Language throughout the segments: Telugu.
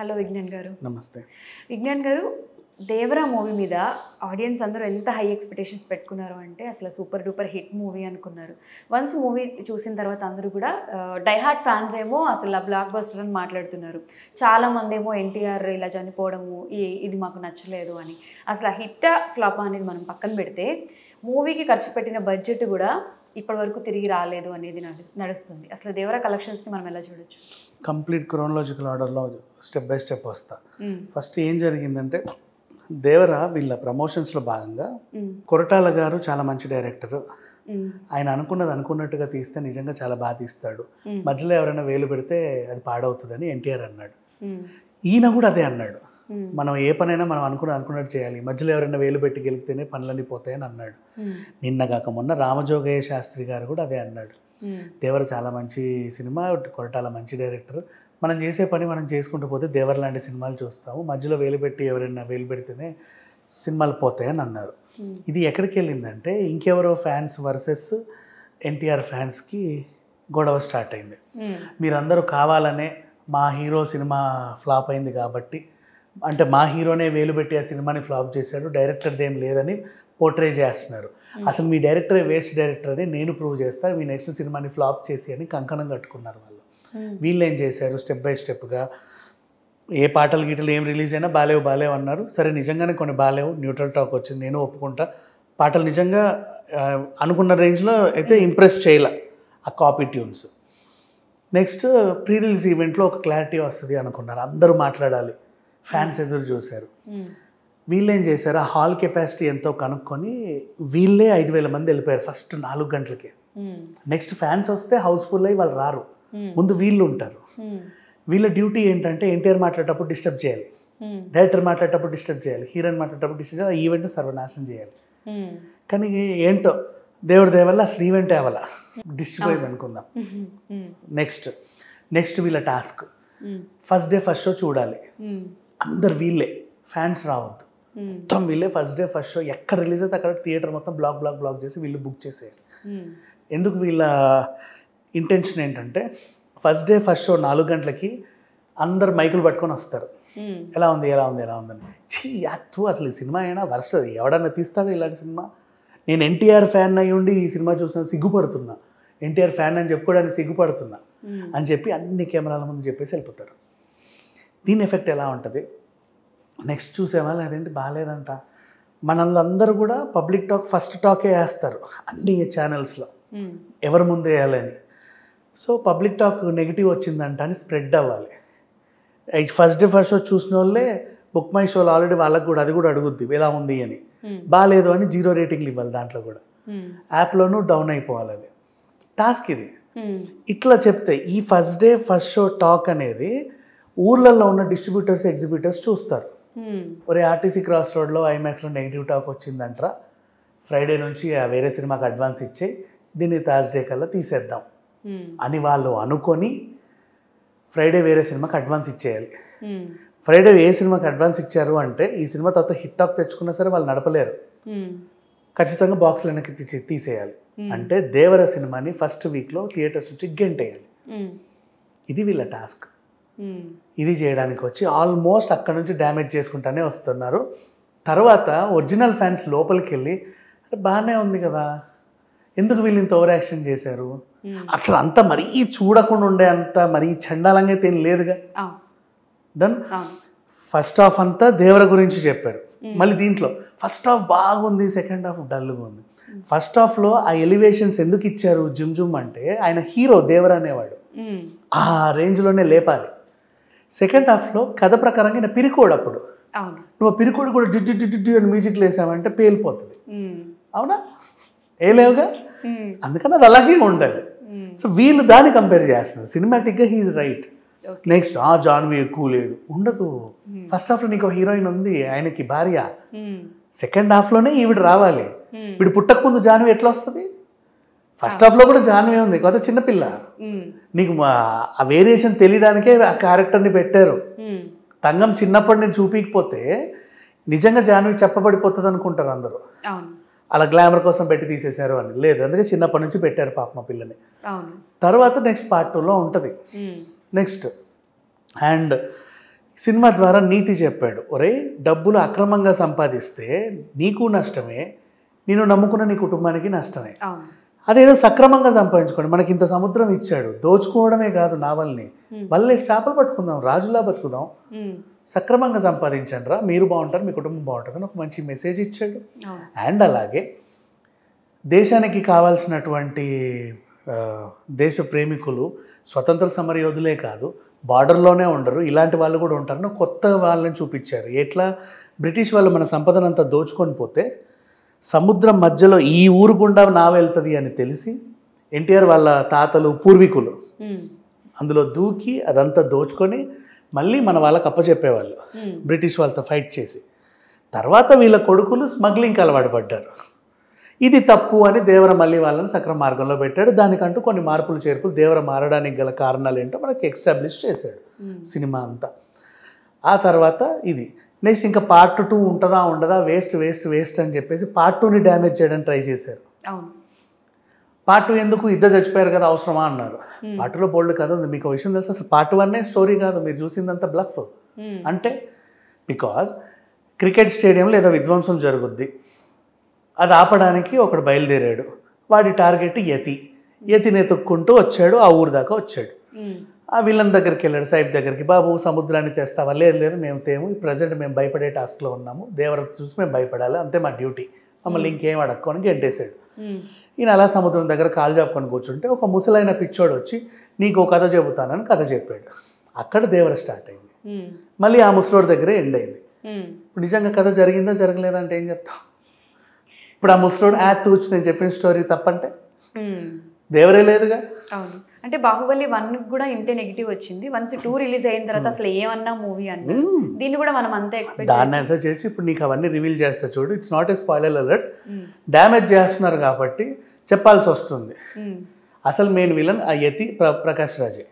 హలో విజ్ఞాన్ గారు నమస్తే విజ్ఞాన్ గారు దేవరా మూవీ మీద ఆడియన్స్ అందరూ ఎంత హై ఎక్స్పెక్టేషన్స్ పెట్టుకున్నారు అంటే అసలు సూపర్ డూపర్ హిట్ మూవీ అనుకున్నారు వన్స్ మూవీ చూసిన తర్వాత అందరూ కూడా డైహార్ట్ ఫ్యాన్స్ ఏమో అసలు బ్లాక్ బస్టర్ అని మాట్లాడుతున్నారు చాలా మంది ఏమో ఎన్టీఆర్ ఇలా చనిపోవడము ఈ- ఇది మాకు నచ్చలేదు అని అసలు ఆ హిట్ ఫ్లాప్ అనేది మనం పక్కన పెడితే మూవీకి ఖర్చు పెట్టిన బడ్జెట్ కూడా ఇప్పటి వరకు తిరిగి రాలేదు అనేది నడు- నడుస్తుంది అసలు దేవరా కలెక్షన్స్ని మనం ఎలా చూడొచ్చు కంప్లీట్ క్రోనలాజికల్ ఆర్డర్లో స్టెప్ బై స్టెప్ వస్తా మ్మ్. ఫస్ట్ ఏం జరిగిందంటే దేవర వీళ్ళ ప్రమోషన్స్లో భాగంగా మ్మ్. కొరటాల గారు చాలా మంచి డైరెక్టర్ మ్మ్. ఆయన అనుకున్నది అనుకున్నట్టుగా తీస్తే నిజంగా చాలా బాగా తీస్తాడు మ్మ్. మధ్యలో ఎవరైనా వేలు పెడితే అది పాడవుతుందని ఎన్టీఆర్ అన్నాడు మ్మ్. ఈయన కూడా అదే అన్నాడు మ్మ్. మనం ఏ పనైనా మనం అనుకున్న అనుకున్నట్టు చేయాలి మధ్యలో ఎవరైనా వేలు పెట్టి గెలిస్తేనే పనులన్నీ పోతాయని అన్నాడు మ్మ్. నిన్న కాక మొన్న రామజోగయ్య శాస్త్రి గారు కూడా అదే అన్నాడు మ్మ్. దేవర చాలా మంచి సినిమా కొరటాల మంచి డైరెక్టర్ మనం చేసే పని మనం చేసుకుంటూ పోతే దేవర లాంటి సినిమాలు చూస్తాము మధ్యలో వేలు పెట్టి ఎవరైనా వేలు పెడితేనే సినిమాలు పోతాయని అన్నారు మ్మ్. ఇది ఎక్కడికి వెళ్ళిందంటే ఇంకెవరో ఫ్యాన్స్ వర్సెస్ ఎన్టీఆర్ ఫ్యాన్స్కి గొడవ స్టార్ట్ అయింది మ్మ్. మీరందరూ కావాలనే మా హీరో సినిమా ఫ్లాప్ అయింది కాబట్టి అంటే మా హీరోనే వేలు పెట్టి ఆ సినిమాని ఫ్లాప్ చేశాడు డైరెక్టర్ది ఏం లేదని పోర్ట్రే చేస్తున్నారు అసలు మీ డైరెక్టరే వేస్ట్ డైరెక్టర్ అని నేను ప్రూవ్ చేస్తాను మీ నెక్స్ట్ సినిమాని ఫ్లాప్ చేసి అని కంకణం కట్టుకున్నారు వాళ్ళు మ్మ్. వీళ్ళు ఏం చేశారు స్టెప్ బై స్టెప్గా ఏ పాటలు గీటలు ఏం రిలీజ్ అయినా బాలేవు బాలేవు అన్నారు సరే నిజంగానే కొన్ని బాలేవు న్యూట్రల్ టాక్ వచ్చింది నేను ఒప్పుకుంటా పాటలు నిజంగా ఆ, అనుకున్న రేంజ్లో అయితే ఇంప్రెస్ చేయలే ఆ copy tunes next pre release ఈవెంట్లో ఒక క్లారిటీ వస్తుంది అనుకున్నారు అందరూ మాట్లాడాలి ఫ్యాన్స్ ఎదురు చూశారు మ్మ్. వీళ్ళు ఏం చేశారు ఆ హాల్ కెపాసిటీ ఎంతో కనుక్కొని వీళ్ళే ఐదు వేల మంది వెళ్ళిపోయారు ఫస్ట్ నాలుగు గంటలకి మ్మ్. నెక్స్ట్ ఫ్యాన్స్ వస్తే హౌస్ఫుల్ అయ్యి వాళ్ళు రారు మ్మ్. ముందు వీళ్ళు ఉంటారు మ్మ్. వీళ్ళ డ్యూటీ ఏంటంటే ఎన్టీఆర్ మాట్లాడేటప్పుడు డిస్టర్బ్ చేయాలి మ్మ్. డైరెక్టర్ మాట్లాడేటప్పుడు డిస్టర్బ్ చేయాలి హీరోయిన్ మాట్లాడేటప్పుడు డిస్టర్బ్ చేయాలి ఈవెంట్ సర్వనాశనం చేయాలి మ్మ్. కానీ ఏంటో దేవుడి దేవల్ల అసలు ఈవెంట్ అవ్వాల డిస్టర్బ్ అయింది అనుకుందాం మ్మ్. మ్మ్. నెక్స్ట్ నెక్స్ట్ వీళ్ళ టాస్క్ మ్మ్. ఫస్ట్ డే ఫస్ట్ షో చూడాలి మ్మ్. అందరు వీళ్ళే ఫ్యాన్స్ రావద్దు మ్మ్. మొత్తం వీళ్ళే ఫస్ట్ డే ఫస్ట్ షో ఎక్కడ రిలీజ్ అయితే అక్కడ థియేటర్ మొత్తం బ్లాక్ బ్లాక్ బ్లాక్ చేసి వీళ్ళు బుక్ చేసేయాలి మ్మ్. ఎందుకు వీళ్ళ ఇంటెన్షన్ ఏంటంటే ఫస్ట్ డే ఫస్ట్ షో నాలుగు గంటలకి అందరు మైకులు పట్టుకొని వస్తారు మ్మ్. ఎలా ఉంది ఎలా ఉంది ఎలా ఉందని చీ యాక్తు అసలు ఈ సినిమా అయినా వర్స్ట్ ఎవడన్నా తీస్తాడు ఇలాంటి సినిమా నేను ఎన్టీఆర్ ఫ్యాన్ అయి ఉండి ఈ సినిమా చూసిన సిగ్గుపడుతున్నా ఎన్టీఆర్ ఫ్యాన్ అని చెప్పుకోవడానికి సిగ్గుపడుతున్నా మ్మ్. అని చెప్పి అన్ని కెమెరాల ముందు చెప్పేసి వెళ్ళిపోతారు దీని ఎఫెక్ట్ ఎలా ఉంటుంది నెక్స్ట్ చూసేవా లేదంటే బాగాలేదంట మనల్లందరూ కూడా పబ్లిక్ టాక్ ఫస్ట్ టాకే వేస్తారు అన్ని ఛానల్స్లో మ్మ్. ఎవరి ముందు వేయాలని సో పబ్లిక్ టాక్ నెగిటివ్ వచ్చిందంట అని స్ప్రెడ్ అవ్వాలి ఫస్ట్ డే ఫస్ట్ షో చూసిన వాళ్ళే బుక్ మై షోలో ఆల్రెడీ వాళ్ళకి కూడా అది కూడా అడుగుద్ది ఎలా ఉంది అని మ్మ్. బాగాలేదు అని జీరో రేటింగ్లు ఇవ్వాలి దాంట్లో కూడా మ్మ్. యాప్లోనూ డౌన్ అయిపోవాలి అది టాస్క్ ఇది మ్మ్. ఇట్లా చెప్తే ఈ first day first show talk అనేది ఊర్లలో ఉన్న డిస్ట్రిబ్యూటర్స్ ఎగ్జిబ్యూటర్స్ చూస్తారు మ్మ్. ఒరే ఆర్టీసీ క్రాస్ రోడ్లో ఐమాక్స్లో నెగిటివ్ టాక్ వచ్చిందంట్రా ఫ్రైడే నుంచి ఆ వేరే సినిమాకి అడ్వాన్స్ ఇచ్చే దీన్ని థర్స్డే కల్లా తీసేద్దాం మ్మ్. అని వాళ్ళు అనుకొని ఫ్రైడే వేరే సినిమాకి అడ్వాన్స్ ఇచ్చేయాలి మ్మ్. ఫ్రైడే ఏ సినిమాకి అడ్వాన్స్ ఇచ్చారు అంటే ఈ సినిమా తర్వాత హిట్ టాక్ తెచ్చుకున్నా సరే వాళ్ళు నడపలేరు మ్మ్. ఖచ్చితంగా బాక్స్ వెనక్కి తీసే తీసేయాలి అంటే దేవర సినిమాని ఫస్ట్ వీక్లో థియేటర్స్ నుంచి గెంటేయాలి మ్మ్. ఇది ఇది వీళ్ళ టాస్క్ మ్మ్. ఇది చేయడానికి వచ్చి ఆల్మోస్ట్ అక్కడ నుంచి డ్యామేజ్ చేసుకుంటానే వస్తున్నారు తర్వాత ఒరిజినల్ ఫ్యాన్స్ లోపలికి వెళ్ళి "అరే, బాగానే ఉంది కదా ఎందుకు వీళ్ళు ఇంత ఓవర్ యాక్షన్ చేశారు మ్మ్. అసలు అంత మరీ చూడకుండా ఉండే అంత మరీ చండాలంగా అయితే ఏం లేదుగా అవును డన్ అవును ఫస్ట్ హాఫ్ అంతా దేవర గురించి చెప్పారు మళ్ళీ దీంట్లో ఫస్ట్ హాఫ్ బాగుంది సెకండ్ హాఫ్ డల్గా ఉంది ఫస్ట్ హాఫ్లో ఆ ఎలివేషన్స్ ఎందుకు ఇచ్చారు జుమ్ జుమ్ అంటే ఆయన హీరో దేవర అనేవాడు మ్మ్. ఆ రేంజ్లోనే లేపాలి సెకండ్ హాఫ్లో కథ ప్రకారంగా ఈయన పిరికోడు అప్పుడు అవును నువ్వు ఆ పిరికోడు కూడా జిడ్డు జిడ్డు జిడ్డు అని మ్యూజిక్ వేసావంటే పేలిపోతుంది మ్మ్. అవునా ఏ లేవుగా మ్మ్. అందుకని అది అలాగే ఉండాలి మ్మ్. సో వీళ్ళు దాన్ని కంపేర్ చేస్తున్నారు సినిమాటిక్గా హీఈస్ రైట్ Okay. నెక్స్ట్ ఆ జాన్వి ఎక్కువ లేదు ఉండదు ఫస్ట్ హాఫ్లో నీకు హీరోయిన్ ఉంది ఆయనకి భార్య మ్మ్. సెకండ్ హాఫ్లోనే ఈవిడ రావాలి మ్మ్. వీడు పుట్టక ముందు జాన్వి ఎట్లా వస్తుంది ఫస్ట్ హాఫ్లో కూడా జాన్వి ఉంది కొత్త చిన్నపిల్ల మ్మ్. నీకు మా- ఆ వేరియేషన్ తెలియడానికే ఆ క్యారెక్టర్ని పెట్టారు మ్మ్. తంగం చిన్నప్పటి నేను చూపించకపోతే నిజంగా జాన్వి చెప్పబడిపోతుంది అనుకుంటారు అందరూ అవును అలా గ్లామర్ కోసం పెట్టి తీసేశారు అని లేదు అందుకే చిన్నప్పటి నుంచి పెట్టారు పాప మా పిల్లని అవును తర్వాత నెక్స్ట్ పార్ట్ టూలో ఉంటుంది మ్మ్. నెక్స్ట్ అండ్ సినిమా ద్వారా నీతి చెప్పాడు ఒరే డబ్బులు అక్రమంగా సంపాదిస్తే నీకు నష్టమే నేను నమ్ముకున్న నీ కుటుంబానికి నష్టమే అవును అదేదో సక్రమంగా సంపాదించుకోండి మనకి ఇంత సముద్రం ఇచ్చాడు దోచుకోవడమే కాదు నావల్ని Hmm. వల్లే చేపలు పట్టుకుందాం రాజులా బతుకుదాం ఉమ్, సక్రమంగా సంపాదించండి రా మీరు బాగుంటారు మీ కుటుంబం బాగుంటుంది అని ఒక మంచి మెసేజ్ ఇచ్చాడు అవును అండ్ అలాగే దేశానికి కావాల్సినటువంటి ఆ, దేశ ప్రేమికులు స్వతంత్ర సమరయోధులే కాదు బార్డర్లోనే ఉండరు ఇలాంటి వాళ్ళు కూడా ఉంటారని కొత్త వాళ్ళని చూపించారు ఎట్లా బ్రిటిష్ వాళ్ళు మన సంపదనంతా దోచుకొని పోతే సముద్రం మధ్యలో ఈ ఊరు గుండా నా వెళ్తుంది అని తెలిసి ఎన్టీఆర్ వాళ్ళ తాతలు పూర్వీకులు ఉమ్, అందులో దూకి అదంతా దోచుకొని మళ్ళీ మన వాళ్ళకి అప్పచెప్పేవాళ్ళు ఉమ్, బ్రిటిష్ వాళ్ళతో ఫైట్ చేసి తర్వాత వీళ్ళ కొడుకులు స్మగ్లింగ్కి అలవాటు పడ్డారు ఇది తప్పు అని దేవర మళ్ళీ వాళ్ళని సక్రమ మార్గంలో పెట్టాడు దానికంటూ కొన్ని మార్పులు చేర్పులు దేవర మారడానికి గల కారణాలు ఏంటో మనకి ఎక్స్టాబ్లిష్ చేశాడు ఉమ్, సినిమా అంతా ఆ తర్వాత ఇది నెక్స్ట్ ఇంకా పార్ట్ టూ ఉంటుందా ఉండదా వేస్ట్ వేస్ట్ వేస్ట్ అని చెప్పేసి పార్ట్ టూని డ్యామేజ్ చేయడానికి ట్రై చేశారు అవును పార్ట్ టూ ఎందుకు ఇద్దరు చచ్చిపోయారు కదా అవసరమా అన్నారు Hmm. పార్ట్ టూలో బోల్డ్ కథ ఉంది మీకు ఒక విషయం తెలుసు అసలు పార్ట్ వన్నే స్టోరీ కాదు మీరు చూసిందంతా బ్లఫ్ ఉమ్, అంటే బికాజ్ క్రికెట్ స్టేడియంలో ఏదో విధ్వంసం జరుగుద్ది అది ఆపడానికి ఒకడు బయలుదేరాడు వాడి టార్గెట్ యతి యతిని ఎతుక్కుంటూ వచ్చాడు ఆ ఊరు దాకా వచ్చాడు ఉమ్, ఆ విలన్ దగ్గరికి వెళ్ళాడు సైఫ్ దగ్గరికి బాబు సముద్రాన్ని తెస్తావా లేదు లేదు మేము తేము ప్రజెంట్ మేము భయపడే టాస్క్లో ఉన్నాము దేవరత చూసి మేము భయపడాలి అంతే మా డ్యూటీ మమ్మల్ని ఇంకేం అడక్కొని గెంటేశాడు ఉమ్, ఈయన అలా సముద్రం దగ్గర కాలు చాపుకొని కూర్చుంటే ఒక ముసలైన పిచ్చోడు వచ్చి నీకు ఒక కథ చెబుతానని కథ చెప్పాడు అక్కడ దేవర స్టార్ట్ అయింది ఉమ్, మళ్ళీ ఆ ముసలోడి దగ్గరే ఎండ్ అయింది ఉమ్, ఇప్పుడు నిజంగా కథ జరిగిందా జరగలేదా అంటే ఏం చెప్తాం ఇప్పుడు ఆ ముసలోడు ఆ తూచి నేను చెప్పిన స్టోరీ తప్పంటే ఉమ్. దేవరే లేదుగా అవును అంటే బాహుబలి వన్ కూడా ఇంతే నెగిటివ్ వచ్చింది వన్స్ టూ రిలీజ్ అయిన తర్వాత అసలు ఏమన్నా మూవీ అన్న మ్మ్. దీన్ని కూడా మనం అంతే ఎక్స్పెక్ట్ దాన్ని ఆన్సర్ చేసి ఇప్పుడు నీకు అవన్నీ రివీల్ చేస్తా చూడు it's not a spoiler alert damage చేస్తున్నారు కాబట్టి చెప్పాల్సి వస్తుంది అసలు మెయిన్ విలన్ ఆ యతి ప్ర ప్రకాష్ రాజే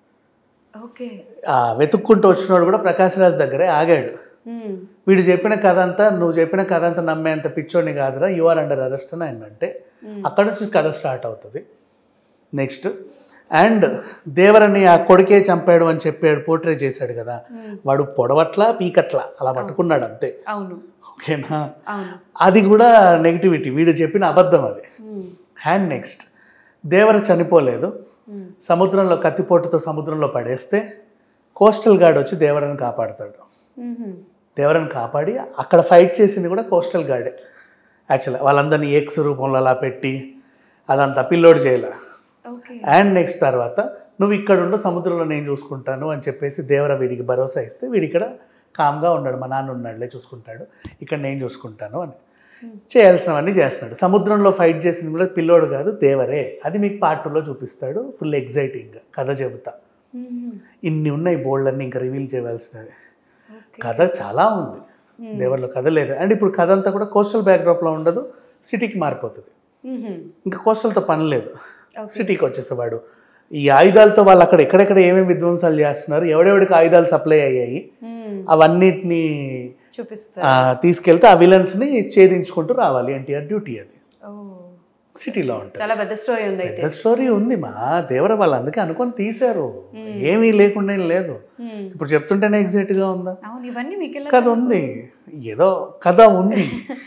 ఓకే ఆ వెతుక్కుంటూ వచ్చినోడు కూడా ప్రకాష్ రాజ్ దగ్గరే ఆగాడు వీడు చెప్పిన కథ అంతా నువ్వు చెప్పిన కథ అంతా నమ్మేంత పిచ్చోడిని కాదురా యు ఆర్ అండర్ అరెస్ట్ అని ఆయన అంటే అక్కడ నుంచి కథ స్టార్ట్ అవుతుంది నెక్స్ట్ అండ్ దేవరని ఆ కొడుకే చంపాడు అని చెప్పాడు పోర్ట్రే చేశాడు కదా వాడు పొడవట్లా పీకట్లా అలా పట్టుకున్నాడు అంతే అవును ఓకేనా అవును అది కూడా నెగిటివిటీ వీడు చెప్పిన అబద్ధం అది మ్మ్. అండ్ నెక్స్ట్ దేవర చనిపోలేదు మ్మ్. సముద్రంలో కత్తిపోటుతో సముద్రంలో పడేస్తే కోస్టల్ గార్డ్ వచ్చి దేవరని కాపాడతాడు మ్మ్. దేవరని కాపాడి అక్కడ ఫైట్ చేసింది కూడా కోస్టల్ గార్డే యాక్చువల్గా వాళ్ళందరినీ ఎక్స్ రూపంలో అలా పెట్టి అదంతా పిల్లోడ్ చేయలే ఓకే అండ్ నెక్స్ట్ తర్వాత నువ్వు ఇక్కడ ఉండు సముద్రంలో నేను చూసుకుంటాను అని చెప్పేసి దేవర వీడికి భరోసా ఇస్తే వీడి ఇక్కడ కామ్గా ఉన్నాడు మా నాన్న ఉన్నాడులే చూసుకుంటాడు ఇక్కడ నేను చూసుకుంటాను అని చేయాల్సినవన్నీ చేస్తున్నాడు సముద్రంలో ఫైట్ చేసింది కూడా పిల్లోడు కాదు దేవరే అది మీకు పార్ట్ టూలో చూపిస్తాడు ఫుల్ ఎగ్జైటింగ్ కథ చెబుతా మ్మ్. ఇన్ని ఉన్నాయి బోల్డ్ అన్ని ఇంకా రివీల్ చేయవలసినవి ఓకే కథ చాలా ఉంది దేవర్లో కథ లేదు అండ్ ఇప్పుడు కథ అంతా కూడా కోస్టల్ బ్యాక్డ్రాప్లో ఉండదు సిటీకి మారిపోతుంది మ్మ్. ఇంకా కోస్టల్తో పని లేదు ఓకే. సిటీకి వచ్చేసేవాడు ఈ ఆయుధాలతో వాళ్ళు అక్కడ ఎక్కడెక్కడ ఏమేమి విధ్వంసాలు చేస్తున్నారు ఎవడెవడికి ఆయుధాలు సప్లై అయ్యాయి మ్మ్. అవన్నిటిని చూపిస్తా ఆ, తీసుకెళ్తే ఆ విలన్స్ని ఛేదించుకుంటూ రావాలి ఎన్టీఆర్ డ్యూటీ అది ఓ సిటీలో ఉంటుంది చాలా పెద్ద స్టోరీ ఉంది అయితే పెద్ద స్టోరీ ఉంది మా దేవర వాళ్ళు అందుకే అనుకొని తీశారు ఏమీ లేకుండా ఏం లేదు మ్మ్. ఇప్పుడు చెప్తుంటేనే ఎగ్జైట్గా ఉందా అవును ఇవన్నీ మీకు కథ ఉంది ఏదో కథ ఉంది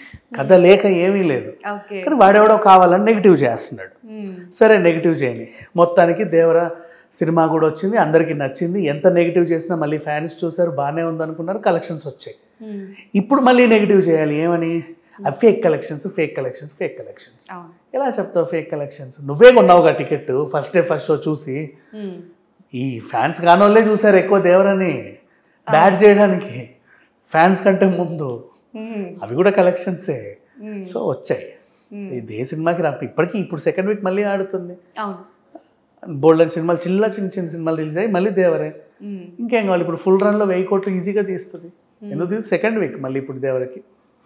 కథ లేక ఏమీ లేదు ఓకే కానీ వాడెవడో కావాలని నెగిటివ్ చేస్తున్నాడు మ్మ్. సరే నెగిటివ్ చేయని మొత్తానికి దేవర సినిమా కూడా వచ్చింది అందరికీ నచ్చింది ఎంత నెగిటివ్ చేసినా మళ్ళీ ఫ్యాన్స్ చూసారు బాగానే ఉంది అనుకున్నారు కలెక్షన్స్ వచ్చాయి మ్మ్. ఇప్పుడు మళ్ళీ నెగిటివ్ చేయాలి ఏమని అవి fake collections fake collections fake collections అవును ఎలా చెప్తావు ఫేక్ కలెక్షన్స్ నువ్వే కొన్నావుగా ticket first day first show చూసి మ్మ్. ఈ ఫ్యాన్స్ కానోళ్ళే చూసారు ఎక్కువ దేవరని బ్యాట్ చేయడానికి ఫ్యాన్స్ కంటే ముందు మ్మ్. అవి కూడా కలెక్షన్సే మ్మ్. సో వచ్చాయి ఇది ఏ సినిమాకి రా ఇప్పటికీ ఇప్పుడు సెకండ్ వీక్ మళ్ళీ ఆడుతుంది అవును బోల్డెన్ సినిమాలు చిన్న చిన్న చిన్న సినిమాలు రిలీజ్ అయ్యి మళ్ళీ దేవరే మ్మ్. ఇంకేం కావాలి ఇప్పుడు ఫుల్ రన్లో వెయ్యి కోట్లు ఈజీగా తీస్తుంది ఎందుకు సెకండ్ వీక్ మళ్ళీ ఇప్పుడు దేవరకి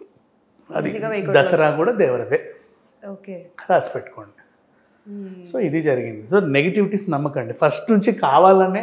అది ఈజీగా వెయ్యి దసరా కూడా దేవరదే ఓకే రాసి పెట్టుకోండి మ్మ్. సో ఇది జరిగింది సో నెగిటివిటీస్ నమ్మకండి ఫస్ట్ నుంచి కావాలనే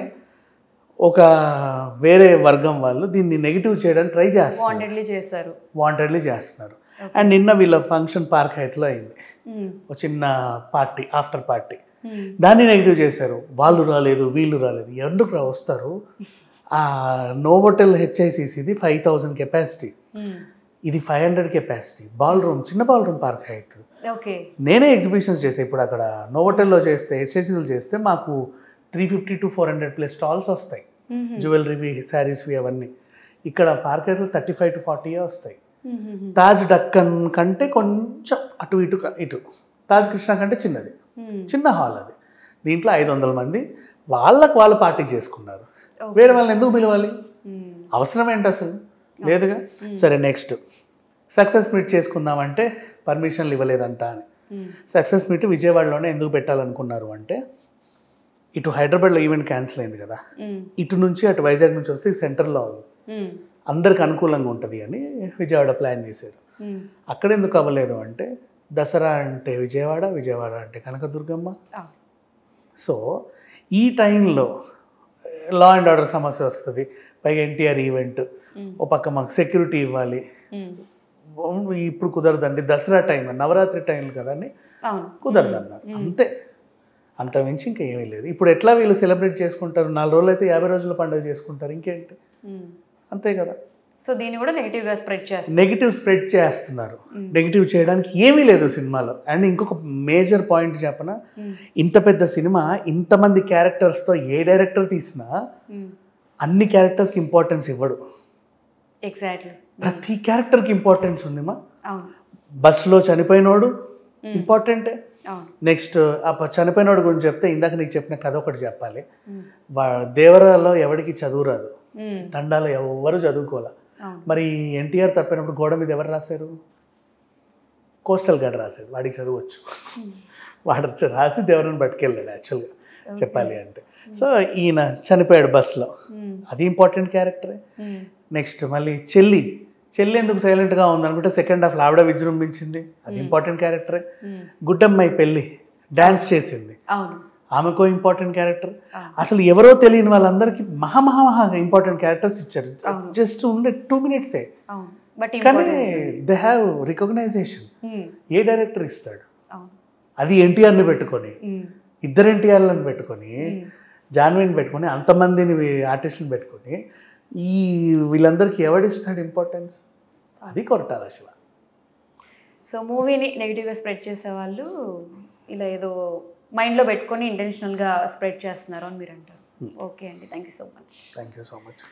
ఒక వేరే వర్గం వాళ్ళు దీన్ని నెగిటివ్ చేయడానికి ట్రై చేస్తున్నారు వాంటెడ్లీ చేశారు వాంటెడ్లీ చేస్తున్నారు అండ్ నిన్న వీళ్ళ ఫంక్షన్ పార్క్ హైత్లో అయింది మ్మ్. ఒక చిన్న పార్టీ ఆఫ్టర్ పార్టీ మ్మ్. దాన్ని నెగిటివ్ చేశారు వాళ్ళు రాలేదు వీళ్ళు రాలేదు ఎందుకు రా వస్తారు ఆ నోవోటెల్ హెచ్ఐసిసిది ఫైవ్ థౌజండ్ కెపాసిటీ ఇది five hundred capacity ballroom చిన్న ballroom Park Hyatt okay నేనే ఎగ్జిబిషన్స్ చేసాను ఇప్పుడు అక్కడ నోవోటెల్లో చేస్తే హెచ్ఐసిలు చేస్తే మాకు three fifty to four hundred plus stalls వస్తాయి జ్యువెలరీవి శారీస్వి అవన్నీ ఇక్కడ పార్క్ హైత్లో థర్టీ ఫైవ్ టు ఫార్టీయే వస్తాయి తాజ్ డక్కన్ కంటే కొంచెం అటు ఇటు ఇటు తాజ్ కృష్ణ కంటే చిన్నది చిన్న హాల్ అది దీంట్లో ఐదు వందల మంది వాళ్ళకు వాళ్ళు పార్టీ చేసుకున్నారు వేరే వాళ్ళని ఎందుకు పిలవాలి అవసరం ఏంటి అసలు లేదుగా సరే నెక్స్ట్ సక్సెస్ మీట్ చేసుకుందామంటే పర్మిషన్లు ఇవ్వలేదంట అని సక్సెస్ మీట్ విజయవాడలోనే ఎందుకు పెట్టాలనుకున్నారు అంటే ఇటు హైదరాబాద్లో ఈవెంట్ క్యాన్సిల్ అయింది కదా ఇటు నుంచి అటు వైజాగ్ నుంచి వస్తే సెంటర్లో అందరికి అనుకూలంగా ఉంటుంది అని విజయవాడ ప్లాన్ చేశారు అక్కడ ఎందుకు అవ్వలేదు అంటే దసరా అంటే విజయవాడ విజయవాడ అంటే కనకదుర్గమ్మ సో ఈ టైంలో లా అండ్ ఆర్డర్ సమస్య వస్తుంది పైగా ఎన్టీఆర్ ఈవెంట్ ఓ పక్క మాకు సెక్యూరిటీ ఇవ్వాలి ఇప్పుడు కుదరదండి దసరా టైం నవరాత్రి టైంలు కదండి అవును కుదరదు అన్నారు అంతే అంత మించి ఇంకా ఏమీ లేదు ఇప్పుడు ఎట్లా వీళ్ళు సెలబ్రేట్ చేసుకుంటారు నాలుగు రోజులు అయితే యాభై రోజుల పండుగ చేసుకుంటారు ఇంకేంటి అంతే కదా సో దీన్ని కూడా నెగిటివ్ గా స్ప్రెడ్ చేస్తారు నెగిటివ్ స్ప్రెడ్ చేస్తున్నారు నెగిటివ్ చేయడానికి ఏమీ లేదు సినిమాలో అండ్ ఇంకొక మేజర్ పాయింట్ చెప్పన ఇంత పెద్ద సినిమా ఇంతమంది క్యారెక్టర్స్తో ఏ డైరెక్టర్ తీసినా అన్ని క్యారెక్టర్స్కి ఇంపార్టెన్స్ ఇవ్వడు ఎగ్జాక్ట్లీ ప్రతి క్యారెక్టర్కి ఇంపార్టెన్స్ ఉందిమా అవును బస్సులో చనిపోయినోడు ఇంపార్టెంటే అవును నెక్స్ట్ ఆ ప- చనిపోయినోడు గురించి చెప్తే ఇందాక నీకు చెప్పిన కథ ఒకటి చెప్పాలి వా- దేవరాలో ఎవరికి చదువు రాదు మ్మ్. తండాలో ఎవరు చదువుకోలే అవును మరి ఎన్టీఆర్ తప్పినప్పుడు గోడ మీద ఎవరు రాశారు కోస్టల్ గార్డ్ రాశాడు వాడికి చదవచ్చు వాడు వచ్చి రాసి దేవరని పట్టుకెళ్ళాడు యాక్చువల్గా చెప్పాలి అంటే సో ఈయన చనిపోయాడు బస్సులో మ్మ్. అది ఇంపార్టెంట్ క్యారెక్టరే మ్మ్. నెక్స్ట్ మళ్ళీ చెల్లి చెల్లి ఎందుకు సైలెంట్గా ఉందనుకుంటే సెకండ్ హాఫ్ ఆవిడ విజృంభించింది అది ఇంపార్టెంట్ క్యారెక్టరే మ్మ్. గుడ్డమ్మాయి పెళ్ళి డ్యాన్స్ చేసింది అవును ఆమెకో ఇంపార్టెంట్ క్యారెక్టర్ ఆ. అసలు ఎవరో తెలియని వాళ్ళందరికీ మహా మహా మహా ఇంపార్టెంట్ క్యారెక్టర్స్ ఇచ్చారు అవును. జస్ట్ ఉండే టూ మినిట్సే అవును బట్ కానీ దే హ్యావ్ రికగ్నైజేషన్ ఏ డైరెక్టర్ ఇస్తాడు అవును అది ఎన్టీఆర్ని పెట్టుకొని మ్మ్. ఇద్దరు ఎన్టీఆర్లను పెట్టుకొని మ్మ్. జాన్వీని పెట్టుకొని అంతమందిని ఆర్టిస్టుని పెట్టుకొని ఈ వీళ్ళందరికీ ఎవడిస్తాడు ఇంపార్టెన్స్ అది కొరటాల శివ సో మూవీని నెగిటివ్గా స్ప్రెడ్ చేసే వాళ్ళు ఇలా ఏదో మైండ్లో పెట్టుకొని ఇంటెన్షనల్గా స్ప్రెడ్ చేస్తున్నారు అని మీరు అంటారు ఓకే అండి thank you so much thank you so much